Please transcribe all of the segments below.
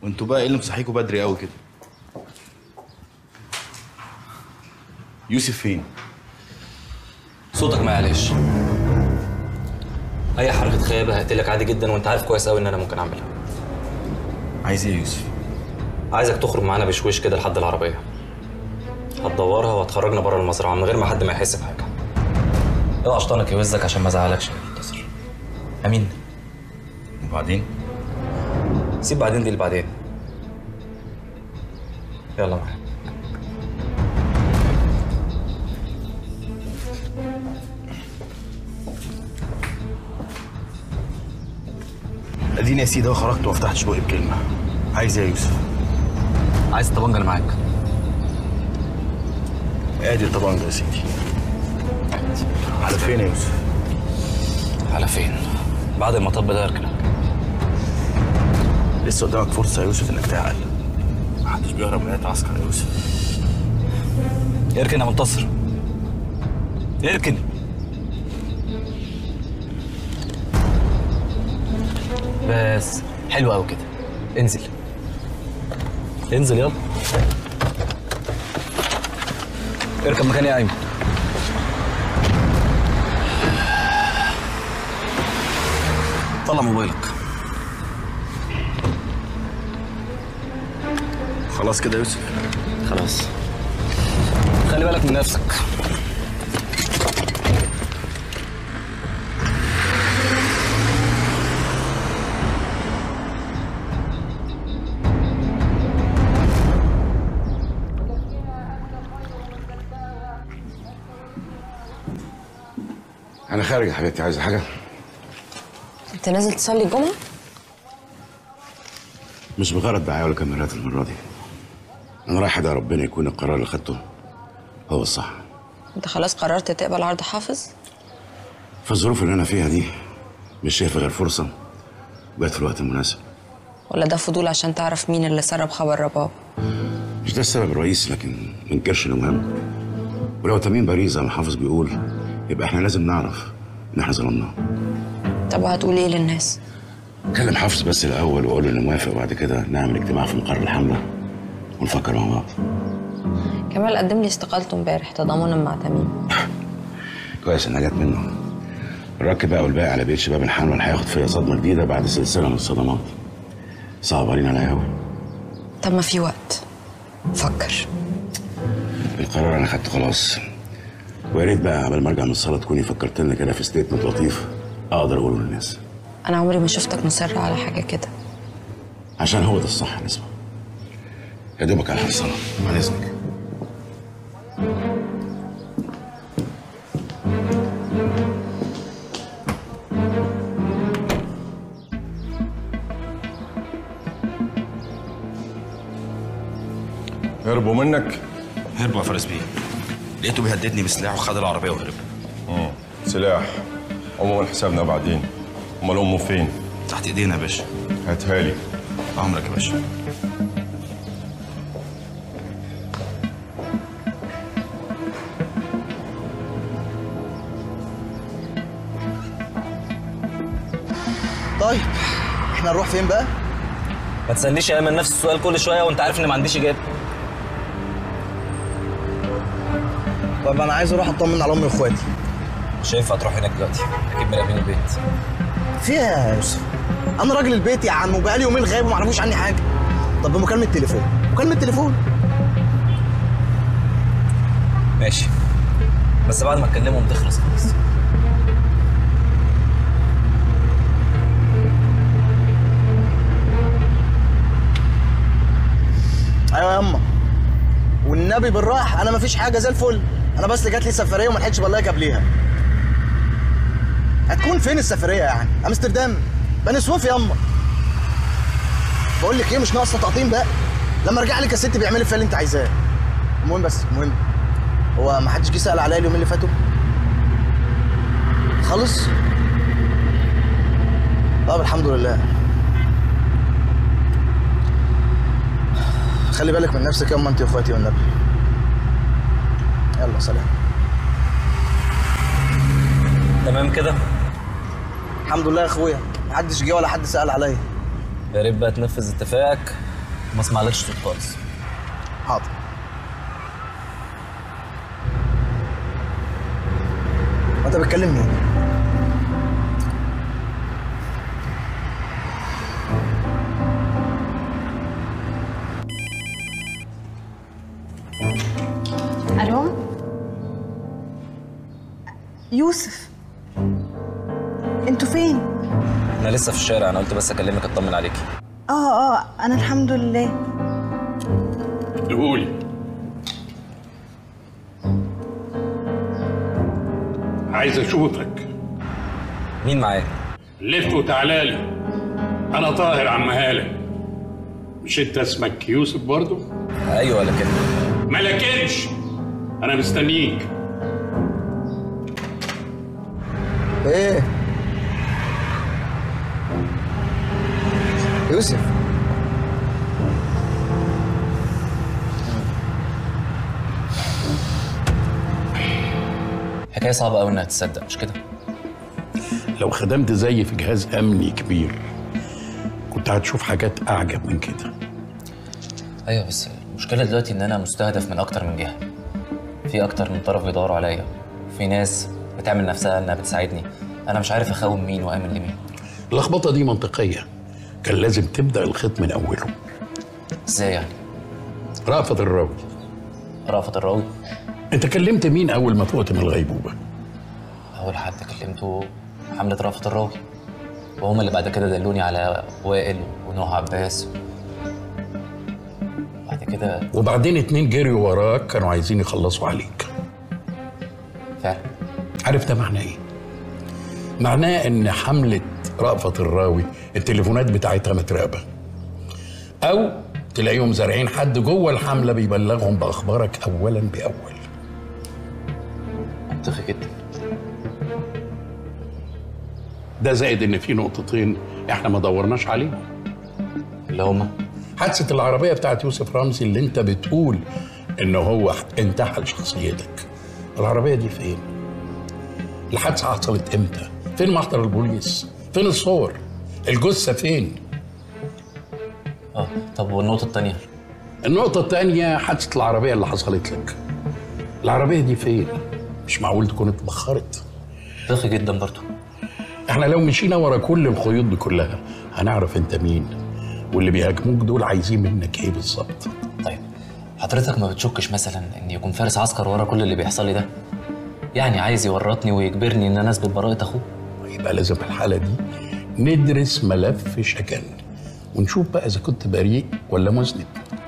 وانتوا بقى ايه اللي مصحيكوا بدري قوي كده يوسف فين صوتك معلش اي حركه خيابه هقتلك عادي جدا وانت عارف كويس قوي ان انا ممكن اعملها عايز ايه يا يوسف عايزك تخرج معانا بشويش كده لحد العربيه هتدورها وهتخرجنا بره المزرعه من غير ما حد ما يحس بحاجه اوعى شيطانك يوزك عشان ما ازعلكش يا منتصر امين وبعدين سيب بعدين دي اللي بعدين يلا معايا اديني يا سيدي اهو خرجت وما فتحتش بقي بكلمه عايز ايه يا يوسف عايز الطبنجه اللي معاك ادي الطبنجه يا سيدي على فين يا يوسف على فين بعد المطب ده اركنك لسه قدامك فرصه يا يوسف انك تعقل محدش بيهرب من اي عسكر يا يوسف اركن يا منتصر اركن بس حلو قوي كده انزل انزل يلا اركب مكاني يا ايمن طلع موبايلك خلاص كده يا يوسف خلاص خلي بالك من نفسك انا خارج يا حبيبتي عايزه حاجه انت نازل تصلي الجمعة؟ مش بغرض دعايه ولا كاميرات المره دي انا رايح ادعي ربنا يكون القرار اللي خدته هو الصح انت خلاص قررت تقبل عرض حافظ؟ في الظروف اللي انا فيها دي مش شايف غير فرصه وجت في الوقت المناسب ولا ده فضول عشان تعرف مين اللي سرب خبر رباب؟ مش ده السبب الرئيسي لكن ما انكرش انه مهم ولو تميم باريس زي ما الحافظ بيقول يبقى احنا لازم نعرف ان احنا ظلمناه طب وهتقول ايه للناس؟ كلم حافظ بس الاول واقول له اني موافق وبعد كده نعمل اجتماع في مقر الحمله ونفكر مع بعض كمال قدم لي استقالته امبارح تضامنا مع تميم كويس انها جت منه الراكب بقى والباقي على بيت شباب الحمله اللي هياخد فيها صدمه جديده بعد سلسله من الصدمات صعب علينا عليا قوي طب ما في وقت فكر القرار انا خدته خلاص ويا ريت بقى قبل ما ارجع من الصلاه تكوني فكرت لنا كده في ستيتمنت لطيف اقدر اقوله للناس انا عمري ما شفتك مصر على حاجة كده عشان هو ده الصح يا نسمة يا دوبك على الصلاه عن اذنك هربوا منك هربوا يا فارس بيه لقيته بيهددني بسلاح وخد العربيه وهرب سلاح عموما حسابنا بعدين امال امه فين تحت ايدينا يا باشا هاتها لي امرك يا باشا طيب احنا نروح فين بقى؟ ما تسالنيش يا ايمن نفس السؤال كل شويه وانت عارف اني ما عنديش اجابه طب انا عايز اروح اطمن على امي واخواتي مش هينفع تروح هناك دلوقتي اكيد مراقبين البيت فيها يا يوسف انا راجل البيت يا عم وبقالي يومين غايب وما عرفوش عني حاجه طب بمكالمه تليفون مكالمه تليفون ماشي بس بعد ما تكلمهم تخلص خلاص ايوه يا اما والنبي بالراحه انا مفيش حاجه زي الفل انا بس جات لي سفريه وما لحقتش بلاقي قبليها هتكون فين السفريه يعني امستردام بني سويف يا اما بقول لك ايه مش ناقصه تقطيم بقى لما ارجع لك يا ست بيعملي فيها اللي انت عايزاه المهم بس المهم هو ما حدش جه سال عليا اليومين اللي فاتوا خالص طب الحمد لله خلي بالك من نفسك يا اما انت واخواتي والنبي يلا سلام تمام كده الحمد لله يا اخويا محدش جه ولا حد سال عليا يا ريت بقى تنفذ اتفاقك ما اسمعلكش صوت خالص حاضر وانت بتكلم مين؟ الو يوسف انتوا فين انا لسه في الشارع انا قلت بس اكلمك اطمن عليكي اه اه انا الحمد لله قولي عايز اشوفك مين معايا لف وتعالى لي انا طاهر عم هاله مش انت اسمك يوسف برضو ايوه لكن ما لكنش انا مستنيك ايه؟ يوسف حكايه صعبه قوي انها تصدق مش كده لو خدمت زيي في جهاز امني كبير كنت هتشوف حاجات اعجب من كده ايوه بس المشكله دلوقتي ان انا مستهدف من اكتر من جهه في اكتر من طرف بيدوروا عليا وفي ناس بتعمل نفسها انها بتساعدني انا مش عارف اخون مين وامن لمين اللخبطه دي منطقيه كان لازم تبدا الخيط من اوله ازاي يعني رأفت الراوي رأفت الراوي انت كلمت مين اول ما فقت من الغيبوبه اول حد كلمته حمله رأفت الراوي وهم اللي بعد كده دلوني على وائل ونوح عباس بعد كده وبعدين اتنين جريوا وراك كانوا عايزين يخلصوا عليك فعلا عارف ده معناه ايه معناه ان حمله رأفت الراوي التليفونات بتاعتها متراقبه او تلاقيهم زارعين حد جوه الحمله بيبلغهم باخبارك اولا باول منطقي جدا ده زائد ان في نقطتين احنا ما دورناش عليهم اللي هما حادثه العربيه بتاعت يوسف رمزي اللي انت بتقول ان هو انتحل شخصيتك العربيه دي فين الحادثه حصلت امتى فين محضر البوليس فين الصور الجثه فين اه طب والنقطه التانيه النقطه الثانيه حادثه العربيه اللي حصلت لك العربيه دي فين مش معقول تكون اتبخرت منطقي جدا برضو احنا لو مشينا ورا كل الخيوط دي كلها هنعرف انت مين واللي بيهاجموك دول عايزين منك ايه بالظبط طيب حضرتك ما بتشكش مثلا ان يكون فارس عسكر ورا كل اللي بيحصل لي ده يعني عايز يورطني ويجبرني ان انا اثبت براءه اخوه يبقى لازم في الحاله دي ندرس ملف شكل ونشوف بقى اذا كنت بريء ولا مذنب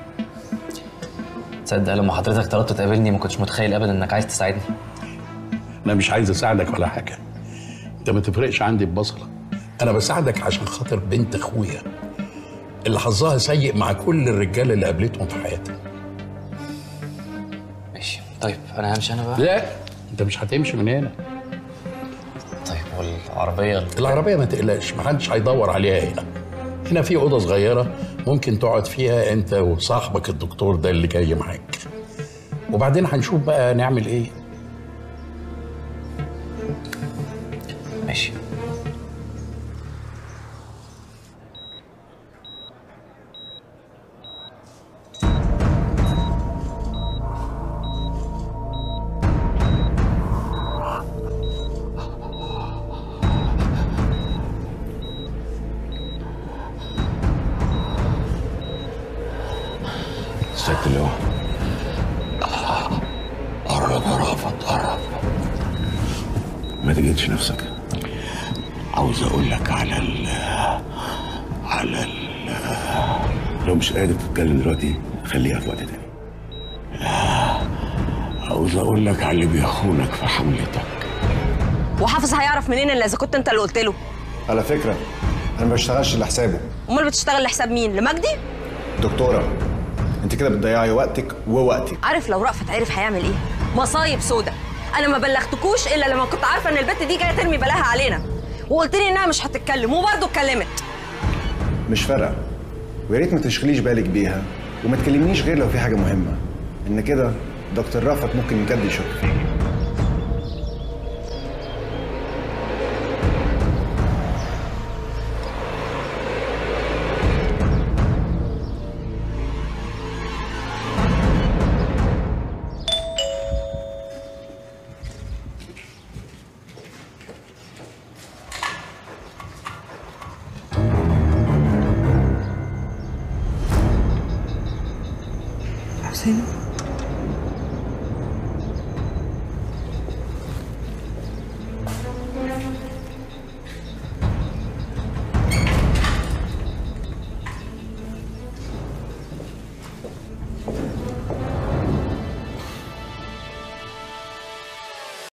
تصدق لما حضرتك طلبت تقابلني ما كنتش متخيل ابدا انك عايز تساعدني انا مش عايز اساعدك ولا حاجه انت ما تفرقش عندي ببصله انا بساعدك عشان خاطر بنت اخويا اللي حظها سيء مع كل الرجاله اللي قابلتهم في حياتها ماشي طيب انا همشي انا بقى لا انت مش هتمشي من هنا طيب والعربيه ال- العربيه ما تقلقش ما حدش هيدور عليها هنا هنا في اوضه صغيره ممكن تقعد فيها انت وصاحبك الدكتور ده اللي جاي معاك وبعدين هنشوف بقى نعمل ايه ماشي سيادة اللواء قرب يا رافض قرب ما تجدش نفسك عاوز اقول لك على ال على ال لو مش قادر تتكلم دلوقتي خليها في وقت تاني عاوز اقول لك على اللي بيخونك في حملتك وحافظ هيعرف منين الا اذا كنت انت اللي قلت له على فكرة أنا ما بشتغلش لحسابه امال بتشتغل لحساب مين لمجدي دكتورة أنت كده بتضيعي وقتك ووقتي عارف لو رأفت عرف هيعمل ايه مصايب سودا انا ما بلغتكوش الا لما كنت عارفه ان البت دي جايه ترمي بلاها علينا وقلت لي انها مش هتتكلم وبرضه اتكلمت مش فارقة ويا ريت ما تشغليش بالك بيها وما تكلمنيش غير لو في حاجة مهمة إن كده دكتور رافت ممكن بجد يشك فيك حسين